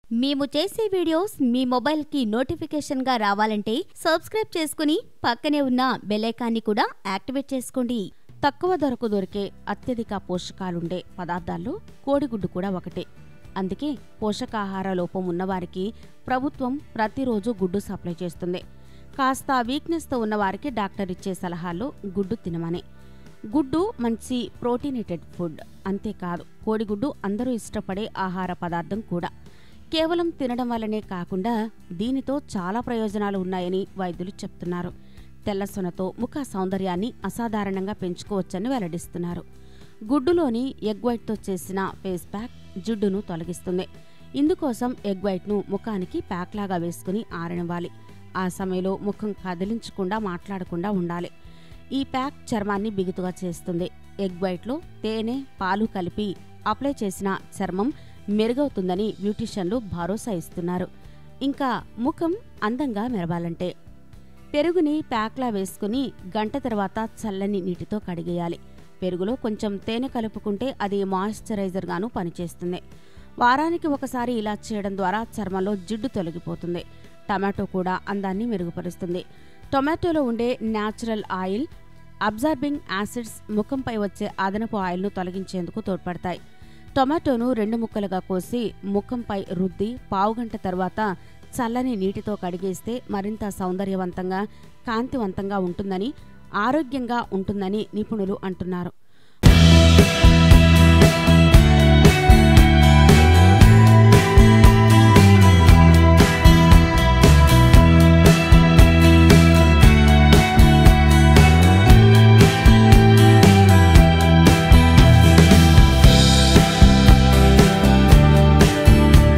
మేము చేసే వీడియోస్ మీ మొబైల్కి నోటిఫికేషన్గా రావాలంటే సబ్స్క్రైబ్ చేసుకుని పక్కనే ఉన్న బెల్లైకాన్ని కూడా యాక్టివేట్ చేసుకోండి తక్కువ ధరకు దొరికే అత్యధిక పోషకాలుండే పదార్థాల్లో కోడిగుడ్డు కూడా ఒకటే అందుకే పోషకాహార లోపం ఉన్నవారికి ప్రభుత్వం ప్రతిరోజు గుడ్డు సప్లై చేస్తుంది కాస్త వీక్నెస్తో ఉన్నవారికి డాక్టర్ ఇచ్చే సలహాల్లో గుడ్డు తినమని గుడ్డు మంచి ప్రోటీనేటెడ్ ఫుడ్ అంతేకాదు కోడిగుడ్డు అందరూ ఇష్టపడే ఆహార పదార్థం కూడా కేవలం తినడం వల్లనే కాకుండా దీనితో చాలా ప్రయోజనాలు ఉన్నాయని వైద్యులు చెప్తున్నారు తెల్లసొనతో ముఖ సౌందర్యాన్ని అసాధారణంగా పెంచుకోవచ్చని వెల్లడిస్తున్నారు గుడ్డులోని ఎగ్ వైట్తో చేసిన ఫేస్ ప్యాక్ జిడ్డును తొలగిస్తుంది ఇందుకోసం ఎగ్ వైట్ను ముఖానికి ప్యాక్ లాగా వేసుకుని ఆరనివ్వాలి ఆ సమయంలో ముఖం కదిలించకుండా మాట్లాడకుండా ఉండాలి ఈ ప్యాక్ చర్మాన్ని బిగుతుగా చేస్తుంది ఎగ్ వైట్లో తేనె పాలు కలిపి అప్లై చేసిన చర్మం మెరుగవుతుందని బ్యూటిషియన్లు భరోసా ఇస్తున్నారు ఇంకా ముఖం అందంగా మెరవాలంటే పెరుగుని ప్యాక్లా వేసుకుని గంట తర్వాత చల్లని నీటితో కడిగేయాలి పెరుగులో కొంచెం తేనె కలుపుకుంటే అది మాయిశ్చరైజర్ గాను పనిచేస్తుంది వారానికి ఒకసారి ఇలా చేయడం ద్వారా చర్మంలో జిడ్డు తొలగిపోతుంది టమాటో కూడా అందాన్ని మెరుగుపరుస్తుంది టొమాటోలో ఉండే న్యాచురల్ ఆయిల్ అబ్జార్బింగ్ యాసిడ్స్ ముఖంపై వచ్చే అదనపు ఆయిల్ను తొలగించేందుకు తోడ్పడతాయి టొమాటోను రెండు ముక్కలుగా కోసి ముఖంపై రుద్ది పావుగంట తర్వాత చల్లని నీటితో కడిగేస్తే మరింత సౌందర్యవంతంగా కాంతివంతంగా ఉంటుందని ఆరోగ్యంగా ఉంటుందని నిపుణులు అంటున్నారు